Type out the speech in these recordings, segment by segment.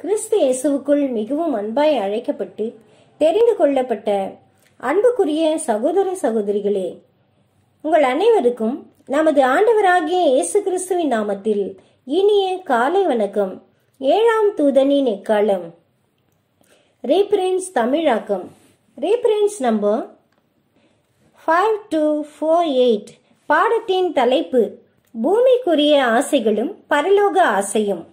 கிறிஸ்து இயேசுவுக்குள் மிகவும் அன்பாய் அழைக்கப்பட்டு தெரிந்து கொள்ளப்பட்ட அன்புக்குரிய சகோதர சகோதரிகளே உங்கள் அனைவருக்கும் நமது ஆண்டவராகிய இயேசு கிறிஸ்துவின் நாமத்தில் இனிய காலை வணக்கம் ஏழாம் தூதனின் எக்காலம் ரீப்ரின்ஸ் தமிழாக்கம் reprints number five two four eight பாடத்தின் தலைப்பு பூமிக்குரிய ஆசைகளும் பரலோக ஆசையும்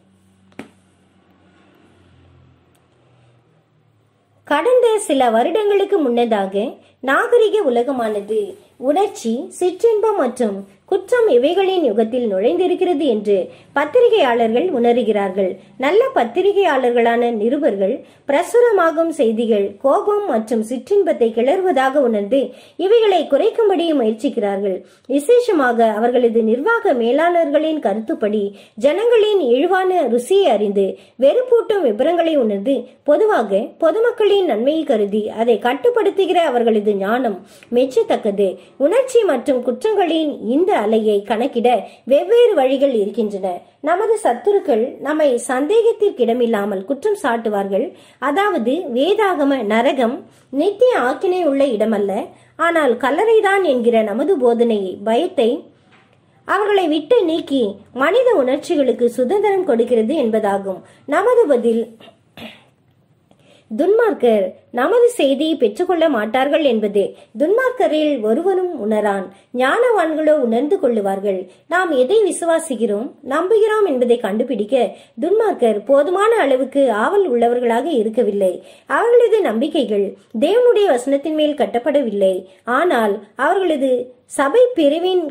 கடந்த சில வருடங்களுக்கு முன்னதாக நாகரிக உலகமானது உணர்ச்சி சிற்றின்பம் மற்றும் குற்றம் இவைகளின் யுகத்தில் நுழைந்திருக்கிறது என்று பத்திரிகையாளர்கள் உணர்கிறார்கள் நல்ல பத்திரிகையாளர்களான நிருபர்கள் பிரசுரமாகும் செய்திகள் கோபம் மற்றும் சிற்றின்பத்தை கிளறுவதாக உணர்ந்து இவைகளை குறைக்கும்படி முயற்சிக்கிறார்கள் விசேஷமாக அவர்களது நிர்வாக மேலாளர்களின் கருத்துப்படி ஜனங்களின் இழிவான ருசியை அறிந்து வெறுப்பூட்டும் விபரங்களை உணர்ந்து பொதுவாக பொதுமக்களின் நன்மையை கருதி அதை கட்டுப்படுத்துகிற அவர்களது ஞானம் மெச்சத்தக்கது உணர்ச்சி மற்றும் குற்றங்களின் இந்த அலையை கணக்கிட வெவ்வேறு வழிகள் இருக்கின்றன நமது சத்துருக்கள் நம்மை சந்தேகத்திற்கிடமில்லாமல் குற்றம் சாட்டுவார்கள் அதாவது வேதாகம நரகம் நித்திய ஆக்கினை உள்ள இடமல்ல ஆனால் கல்லறைதான் என்கிற நமது போதனையை பயத்தை அவர்களை விட்டு நீக்கி மனித உணர்ச்சிகளுக்கு சுதந்திரம் கொடுக்கிறது என்பதாகும் நமது பதில் துன்மார்க்கர் நமது செய்தியை பெற்றுக்கொள்ள மாட்டார்கள் என்பது துன்மார்க்கரில் ஒருவனும் உணரான் ஞானவான்களோ உணர்ந்து கொள்ளுவார்கள் நாம் எதை விசுவாசிக்கிறோம் நம்புகிறோம் என்பதை கண்டுபிடிக்க துன்மார்க்கர் போதுமான அளவுக்கு ஆவல் உள்ளவர்களாக இருக்கவில்லை அவர்களது நம்பிக்கைகள் தேவனுடைய வசனத்தின் மேல் கட்டப்படவில்லை ஆனால் அவர்களது சபை பிரிவின்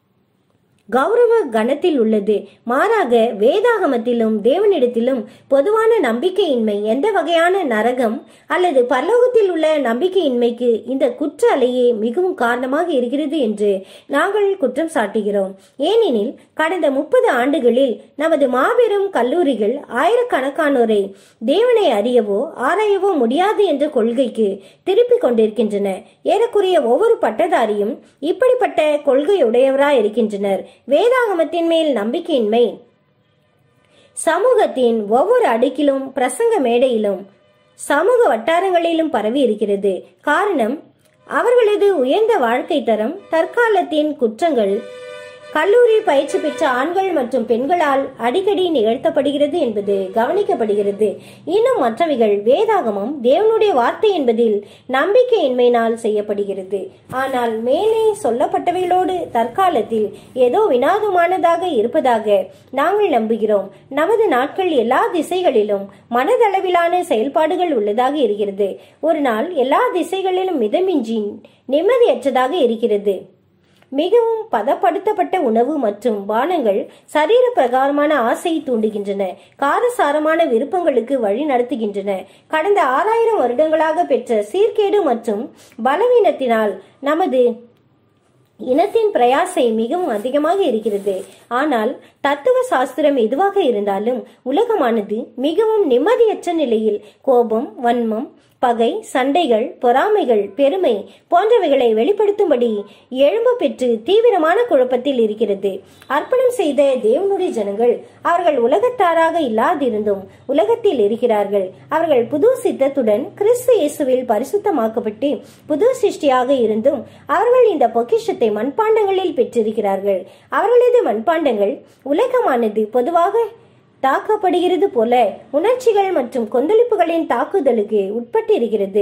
கௌரவ கணத்தில் உள்ளது மாறாக வேதாகமத்திலும் தேவனிடத்திலும் பொதுவான நம்பிக்கையின்மை எந்த வகையான நரகம் அல்லது பரலோகத்தில் உள்ள நம்பிக்கையின்மைக்கு இந்த குற்ற அலையே மிகவும் காரணமாக இருக்கிறது என்று நாங்கள் குற்றம் சாட்டுகிறோம் ஏனெனில் கடந்த முப்பது ஆண்டுகளில் நமது மாபெரும் கல்லூரிகள் ஆயிரக்கணக்கானோரை தேவனை அறியவோ ஆராயவோ முடியாது என்ற கொள்கைக்கு திருப்பிக் கொண்டிருக்கின்றன ஏறக்குறைய ஒவ்வொரு பட்டதாரியும் இப்படிப்பட்ட கொள்கையுடையவராய் இருக்கின்றனர் வேதாகமத்தின் மேல் நம்பிக்கையின்மை சமூகத்தின் ஒவ்வொரு அடுக்கிலும் பிரசங்க மேடையிலும் சமூக வட்டாரங்களிலும் பரவி இருக்கிறது காரணம் அவர்களது உயர்ந்த வாழ்க்கை தரம் தற்காலத்தின் குற்றங்கள் கல்லூரி பயிற்சி பெற்ற ஆண்கள் மற்றும் பெண்களால் அடிக்கடி நிகழ்த்தப்படுகிறது என்பது கவனிக்கப்படுகிறது இன்னும் மற்றவைகள் வேதாகமம் தேவனுடைய வார்த்தை என்பதில் நம்பிக்கையின்மையினால் செய்யப்படுகிறது ஆனால் மேலே சொல்லப்பட்டவைகளோடு தற்காலத்தில் ஏதோ வினாதமானதாக இருப்பதாக நாங்கள் நம்புகிறோம் நமது நாட்கள் எல்லா திசைகளிலும் மனதளவிலான செயல்பாடுகள் உள்ளதாக இருக்கிறது ஒரு நாள் எல்லா திசைகளிலும் மிதமின்றி நிம்மதியற்றதாக இருக்கிறது மிகவும் பதப்படுத்தப்பட்ட உணவு மற்றும் பானங்கள் சரீர பிரகாரமான ஆசையை தூண்டுகின்றன காரசாரமான விருப்பங்களுக்கு வழி நடத்துகின்றன கடந்த ஆறாயிரம் வருடங்களாக பெற்ற சீர்கேடு மற்றும் பலவீனத்தினால் நமது இனத்தின் பிரயாசை மிகவும் அதிகமாக இருக்கிறது ஆனால் தத்துவ சாஸ்திரம் எதுவாக இருந்தாலும் உலகமானது மிகவும் நிம்மதியற்ற நிலையில் கோபம் வன்மம் பகை சண்டைகள் பொறாமைகள் பெருமை போன்றவைகளை வெளிப்படுத்தும்படி எழும்ப பெற்று தீவிரமான குழப்பத்தில் இருக்கிறது அர்ப்பணம் செய்த தேவனுடைய ஜனங்கள் அவர்கள் உலகத்தாராக இல்லாதிருந்தும் உலகத்தில் இருக்கிறார்கள் அவர்கள் புது சித்தத்துடன் கிறிஸ்து இயேசுவில் பரிசுத்தமாக்கப்பட்டு புது சிருஷ்டியாக இருந்தும் அவர்கள் இந்த பொக்கிஷத்தை மண்பாண்டங்களில் பெற்றிருக்கிறார்கள் அவர்களது மண்பாண்டங்கள் உலகமானது பொதுவாக தாக்கப்படுகிறது போல உணர்ச்சிகள் மற்றும் கொந்தளிப்புகளின் தாக்குதலுக்கு உட்பட்டிருக்கிறது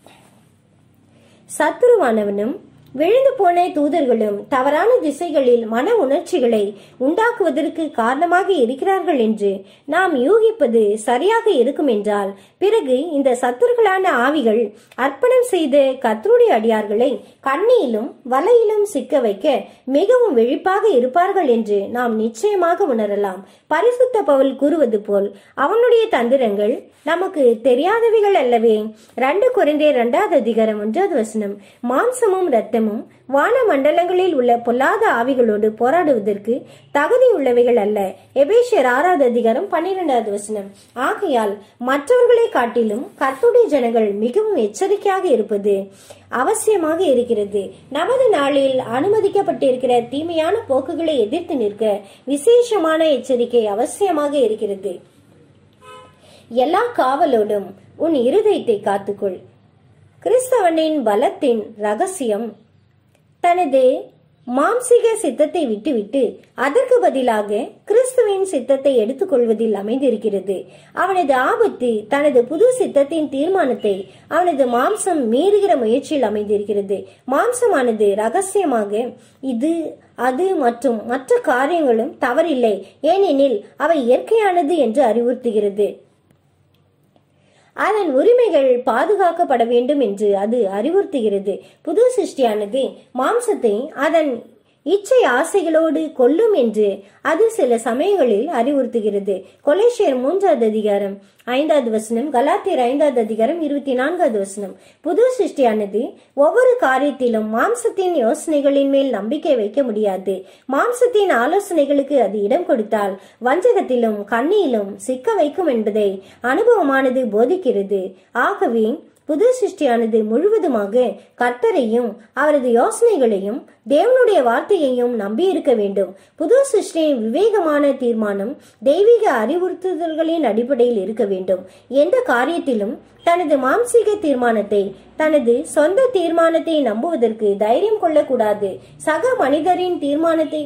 சத்துருவானவனும் விழுந்து போன தூதர்களும் தவறான திசைகளில் மன உணர்ச்சிகளை உண்டாக்குவதற்கு காரணமாக இருக்கிறார்கள் என்று நாம் யூகிப்பது சரியாக இருக்கும் என்றால் பிறகு இந்த சத்துருக்களான ஆவிகள் அர்ப்பணம் செய்த கத்தருடைய அடியார்களை கண்ணியிலும் வலையிலும் சிக்க வைக்க மிகவும் விழிப்பாக இருப்பார்கள் என்று நாம் நிச்சயமாக உணரலாம் பரிசுத்த பவுல் கூறுவது போல் அவனுடைய தந்திரங்கள் நமக்கு தெரியாதவைகள் அல்லவே ரெண்டு குறைந்தே இரண்டாவது அதிகாரம் ஒன்றாவது வசனம் மாம்சமும் இரத்தமும் வான மண்டலங்களில் உள்ள பொல்லாத ஆவிகளோடு போராடுவதற்கு தகுதி உள்ளவைகள் அல்ல எபேஷியர் ஆறாவது அதிகாரம் பன்னிரெண்டாவது வசனம் ஆகையால் மற்றவர்களை காட்டிலும் கர்த்துடைய ஜனங்கள் மிகவும் எச்சரிக்கையாக இருப்பது அவசியமாக இருக்கிறது நமது நாளில் அனுமதிக்கப்பட்டிருக்கிற தீமையான போக்குகளை எதிர்த்து நிற்க விசேஷமான எச்சரிக்கை அவசியமாக இருக்கிறது எல்லா காவலோடும் உன் இருதயத்தை காத்துக்கொள் கிறிஸ்தவனின் பலத்தின் ரகசியம் தனது மாம்சிக சித்தத்தை விட்டுவிட்டு அதற்கு பதிலாக கிறிஸ்துவின் சித்தத்தை எடுத்துக்கொள்வதில் அமைந்திருக்கிறது அவனது ஆபத்து தனது புது சித்தத்தின் தீர்மானத்தை அவனது மாம்சம் மீறுகிற முயற்சியில் அமைந்திருக்கிறது மாம்சமானது ரகசியமாக இது அது மற்றும் மற்ற காரியங்களும் தவறில்லை ஏனெனில் அவை இயற்கையானது என்று அறிவுறுத்துகிறது அதன் உரிமைகள் பாதுகாக்கப்பட வேண்டும் என்று அது அறிவுறுத்துகிறது புது சிருஷ்டியானது மாம்சத்தை அதன் இச்சை ஆசைகளோடு கொல்லும் என்று அது சில சமயங்களில் அறிவுறுத்துகிறது கொலேசியர் மூன்றாவது அதிகாரம் ஐந்தாவது வசனம் கலாத்தியர் ஐந்தாவது அதிகாரம் இருபத்தி நான்காவது வசனம் புது சிருஷ்டியானது ஒவ்வொரு காரியத்திலும் மாம்சத்தின் யோசனைகளின் மேல் நம்பிக்கை வைக்க முடியாது மாம்சத்தின் ஆலோசனைகளுக்கு அது இடம் கொடுத்தால் வஞ்சகத்திலும் கண்ணியிலும் சிக்க வைக்கும் என்பதை அனுபவமானது போதிக்கிறது ஆகவே புது சிருஷ்டியானது முழுவதுமாக கர்த்தரையும் அவரது யோசனைகளையும் தேவனுடைய வார்த்தையையும் நம்பியிருக்க வேண்டும் புது சிருஷ்டியின் விவேகமான தீர்மானம் தெய்வீக அறிவுறுத்துதல்களின் அடிப்படையில் இருக்க வேண்டும் எந்த காரியத்திலும் தனது மாம்சீக தீர்மானத்தை தனது சொந்த தீர்மானத்தை நம்புவதற்கு தைரியம் கொள்ளக்கூடாது சக மனிதரின் தீர்மானத்தை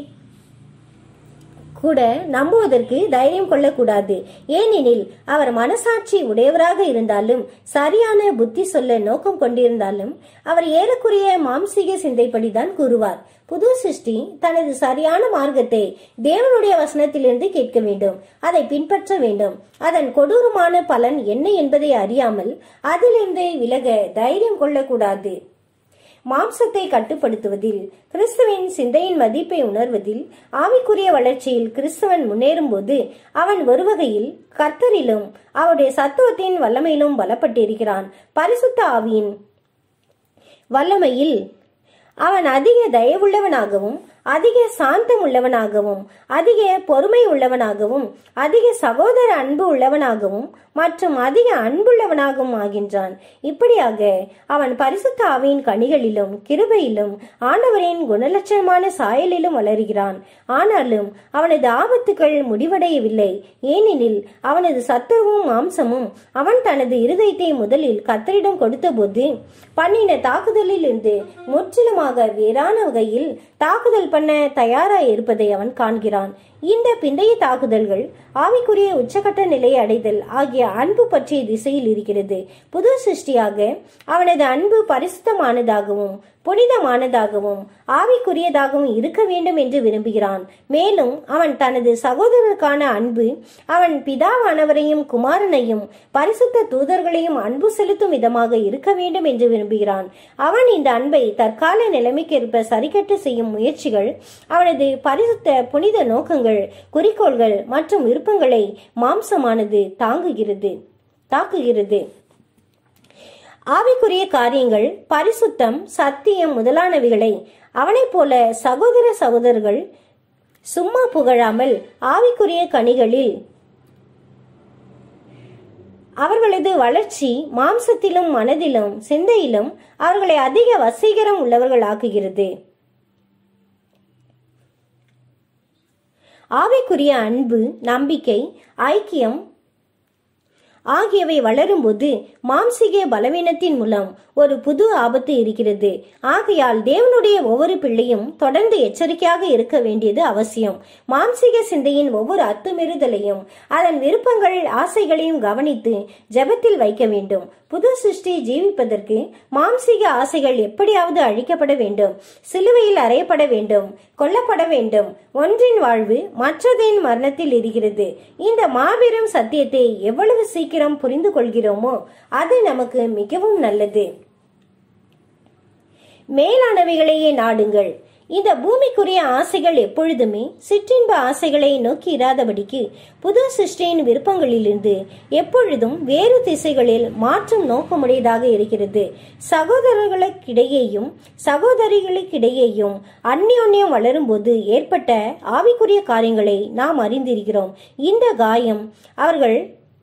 கூட நம்புவதற்கு தைரியம் கொள்ளக்கூடாது ஏனெனில் அவர் மனசாட்சி உடையவராக இருந்தாலும் சரியான புத்தி சொல்ல நோக்கம் கொண்டிருந்தாலும் அவர் ஏறக்குறைய மாம்சீக சிந்தைப்படிதான் கூறுவார் புது சிருஷ்டி தனது சரியான மார்க்கத்தை தேவனுடைய வசனத்திலிருந்து கேட்க வேண்டும் அதை பின்பற்ற வேண்டும் அதன் கொடூரமான பலன் என்ன என்பதை அறியாமல் அதிலிருந்து விலக தைரியம் கொள்ளக்கூடாது மாம்சத்தை கட்டுப்படுத்துவதில் கிறிஸ்துவின் சிந்தையின் மதிப்பை உணர்வதில் ஆவிக்குரிய வளர்ச்சியில் கிறிஸ்தவன் முன்னேறும் போது அவன் ஒரு வகையில் கர்த்தரிலும் அவருடைய சத்துவத்தின் வல்லமையிலும் பலப்பட்டிருக்கிறான் பரிசுத்த ஆவியின் வல்லமையில் அவன் அதிக தயவுள்ளவனாகவும் அதிக சாந்தம் உள்ளவனாகவும் அதிக பொறுமை உள்ளவனாகவும் அதிக சகோதர அன்பு உள்ளவனாகவும் மற்றும் அதிக அன்புள்ளவனாகவும் ஆகின்றான் இப்படியாக அவன் பரிசுத்த ஆவியின் கனிகளிலும் கிருபையிலும் ஆண்டவரின் குணலட்சணமான சாயலிலும் வளர்கிறான் ஆனாலும் அவனது ஆபத்துக்கள் முடிவடையவில்லை ஏனெனில் அவனது சத்துவமும் மாம்சமும் அவன் தனது இருதயத்தை முதலில் கத்தரிடம் கொடுத்தபோது பண்ணின தாக்குதலில் இருந்து முற்றிலுமாக வேறான வகையில் தாக்குதல் பண்ண தயாராய் இருப்பதை அவன் காண்கிறான் இந்த பிந்தைய தாக்குதல்கள் ஆவிக்குரிய உச்சகட்ட நிலையை அடைதல் ஆகிய அன்பு பற்றிய திசையில் இருக்கிறது புது சிருஷ்டியாக அவனது அன்பு பரிசுத்தமானதாகவும் புனிதமானதாகவும் ஆவிக்குரியதாகவும் இருக்க வேண்டும் என்று விரும்புகிறான் மேலும் அவன் தனது சகோதரருக்கான அன்பு அவன் பிதாவானவரையும் குமாரனையும் பரிசுத்த தூதர்களையும் அன்பு செலுத்தும் விதமாக இருக்க வேண்டும் என்று விரும்புகிறான் அவன் இந்த அன்பை தற்கால நிலைமைக்கேற்ப சரிக்கட்டு செய்யும் முயற்சிகள் அவனது பரிசுத்த புனித நோக்கங்கள் குறிக்கோள்கள் மற்றும் விருப்பங்களை மாம்சமானது தாங்குகிறது தாக்குகிறது ஆவிக்குரிய காரியங்கள் பரிசுத்தம் சத்தியம் முதலானவைகளை அவனைப் போல சகோதர சகோதரர்கள் சும்மா புகழாமல் ஆவிக்குரிய கனிகளில் அவர்களது வளர்ச்சி மாம்சத்திலும் மனதிலும் சிந்தையிலும் அவர்களை அதிக வசீகரம் உள்ளவர்கள் ஆக்குகிறது ஆவிக்குரிய அன்பு நம்பிக்கை ஐக்கியம் ஆகியவை வளரும்போது மாம்சிக பலவீனத்தின் மூலம் ஒரு புது ஆபத்து இருக்கிறது ஆகையால் தேவனுடைய ஒவ்வொரு பிள்ளையும் தொடர்ந்து எச்சரிக்கையாக இருக்க வேண்டியது அவசியம் மாம்சிக சிந்தையின் ஒவ்வொரு அத்துமீறுதலையும் அதன் விருப்பங்கள் ஆசைகளையும் கவனித்து ஜெபத்தில் வைக்க வேண்டும் புது சிருஷ்டி ஜீவிப்பதற்கு மாம்சீக ஆசைகள் எப்படியாவது அழிக்கப்பட வேண்டும் சிலுவையில் அறையப்பட வேண்டும் கொல்லப்பட வேண்டும் ஒன்றின் வாழ்வு மற்றதின் மரணத்தில் இருக்கிறது இந்த மாபெரும் சத்தியத்தை எவ்வளவு சீக்கிரம் புரிந்து கொள்கிறோமோ அது நமக்கு மிகவும் நல்லது மேலானவைகளையே நாடுங்கள் இந்த பூமிக்குரிய ஆசைகள் எப்பொழுதுமே சிற்றின்ப ஆசைகளை நோக்கி இராதபடிக்கு புது சிருஷ்டியின் விருப்பங்களிலிருந்து எப்பொழுதும் வேறு திசைகளில் மாற்றும் நோக்கமுடையதாக இருக்கிறது சகோதரர்களுக்கிடையேயும் சகோதரிகளுக்கிடையேயும் அந்யோன்யம் வளரும்போது ஏற்பட்ட ஆவிக்குரிய காரியங்களை நாம் அறிந்திருக்கிறோம் இந்த காயம் அவர்கள்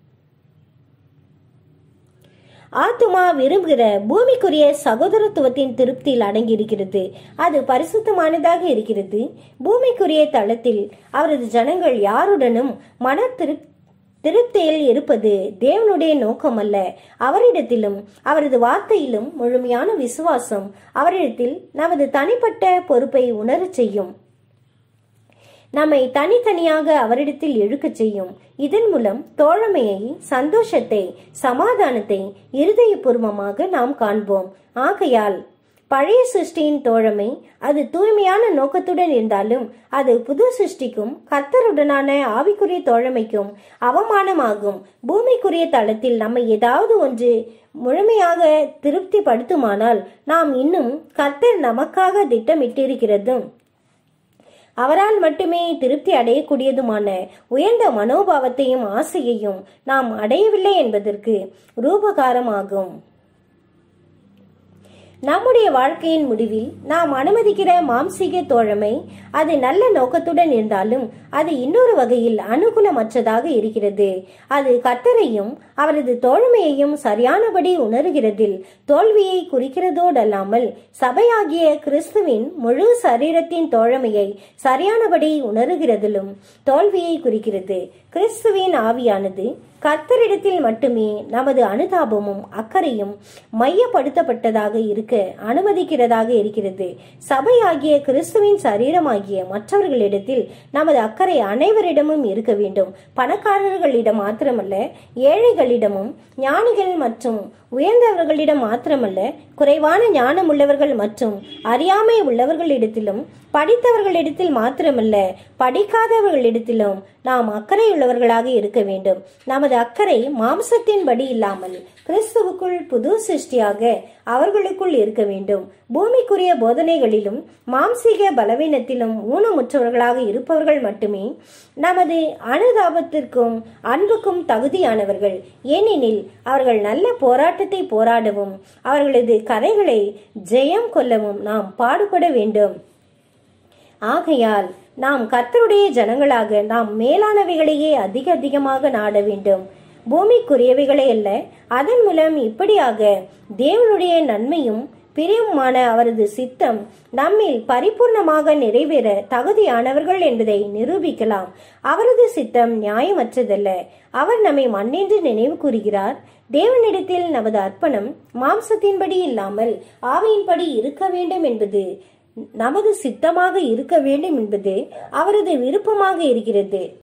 ஆத்துமா விரும்புகிற பூமிக்குரிய சகோதரத்துவத்தின் திருப்தியில் அடங்கியிருக்கிறது அது பரிசுத்தமானதாக இருக்கிறது பூமிக்குரிய தளத்தில் அவரது ஜனங்கள் யாருடனும் மன திரு திருப்தியில் இருப்பது தேவனுடைய நோக்கம் அல்ல அவரிடத்திலும் அவரது வார்த்தையிலும் முழுமையான விசுவாசம் அவரிடத்தில் நமது தனிப்பட்ட பொறுப்பை உணரச் செய்யும் நம்மை தனித்தனியாக அவரிடத்தில் இழுக்கச் செய்யும் இதன் மூலம் தோழமையை சந்தோஷத்தை சமாதானத்தை இருதயபூர்வமாக நாம் காண்போம் ஆகையால் பழைய சிருஷ்டியின் தோழமை அது தூய்மையான நோக்கத்துடன் இருந்தாலும் அது புது சிருஷ்டிக்கும் கர்த்தருடனான ஆவிக்குரிய தோழமைக்கும் அவமானமாகும் பூமிக்குரிய தளத்தில் நம்மை ஏதாவது ஒன்று முழுமையாக திருப்திப்படுத்துமானால் நாம் இன்னும் கர்த்தர் நமக்காக திட்டமிட்டிருக்கிறதும் அவரால் மட்டுமே திருப்தி அடையக்கூடியதுமான உயர்ந்த மனோபாவத்தையும் ஆசையையும் நாம் அடையவில்லை என்பதற்கு ரூபகாரமாகும் நம்முடைய வாழ்க்கையின் முடிவில் நாம் அனுமதிக்கிற மாம்சீக தோழமை அது நல்ல நோக்கத்துடன் இருந்தாலும் அது இன்னொரு வகையில் அனுகூலமற்றதாக இருக்கிறது அது கத்தரையும் அவரது தோழமையையும் சரியானபடி உணர்கிறதில் தோல்வியை குறிக்கிறதோடல்லாமல் சபையாகிய கிறிஸ்துவின் முழு சரீரத்தின் தோழமையை சரியானபடி உணர்கிறதிலும் தோல்வியை குறிக்கிறது கிறிஸ்துவின் ஆவியானது கர்த்தரிடத்தில் மட்டுமே நமது அனுதாபமும் அக்கறையும் மையப்படுத்தப்பட்டதாக இருக்க அனுமதிக்கிறதாக இருக்கிறது சபையாகிய கிறிஸ்துவின் சரீரமாகிய மற்றவர்களிடத்தில் நமது அக்கறை அனைவரிடமும் இருக்க வேண்டும் பணக்காரர்களிடம் மாத்திரமல்ல ஏழைகளிடமும் ஞானிகள் மற்றும் உயர்ந்தவர்களிடம் மாத்திரமல்ல குறைவான ஞானம் உள்ளவர்கள் மற்றும் அறியாமை உள்ளவர்களிடத்திலும் படித்தவர்களிடத்தில் மாத்திரமல்ல படிக்காதவர்களிடத்திலும் நாம் அக்கறையுள்ளவர்களாக இருக்க வேண்டும் நமது அக்கறை மாம்சத்தின்படி இல்லாமல் கிறிஸ்துவுக்குள் புது சிருஷ்டியாக அவர்களுக்குள் இருக்க வேண்டும் பூமிக்குரிய போதனைகளிலும் மாம்சீக பலவீனத்திலும் ஊனமுற்றவர்களாக இருப்பவர்கள் மட்டுமே நமது அனுதாபத்திற்கும் அன்புக்கும் தகுதியானவர்கள் ஏனெனில் அவர்கள் நல்ல போராட்டத்தை போராடவும் அவர்களது கதைகளை ஜெயம் கொள்ளவும் நாம் பாடுபட வேண்டும் ஆகையால் நாம் கர்த்தருடைய ஜனங்களாக நாம் மேலானவைகளையே அதிக அதிகமாக நாட வேண்டும் பூமிக்குரியவைகளை அல்ல அதன் மூலம் இப்படியாக தேவனுடைய நன்மையும் பிரியமான அவரது சித்தம் நம்மில் பரிபூர்ணமாக நிறைவேற தகுதியானவர்கள் என்பதை நிரூபிக்கலாம் அவரது சித்தம் நியாயமற்றதல்ல அவர் நம்மை மண்ணென்று நினைவு கூறுகிறார் தேவனிடத்தில் நமது அர்ப்பணம் மாம்சத்தின்படி இல்லாமல் ஆவியின்படி இருக்க வேண்டும் என்பது நமது சித்தமாக இருக்க வேண்டும் என்பது அவரது விருப்பமாக இருக்கிறது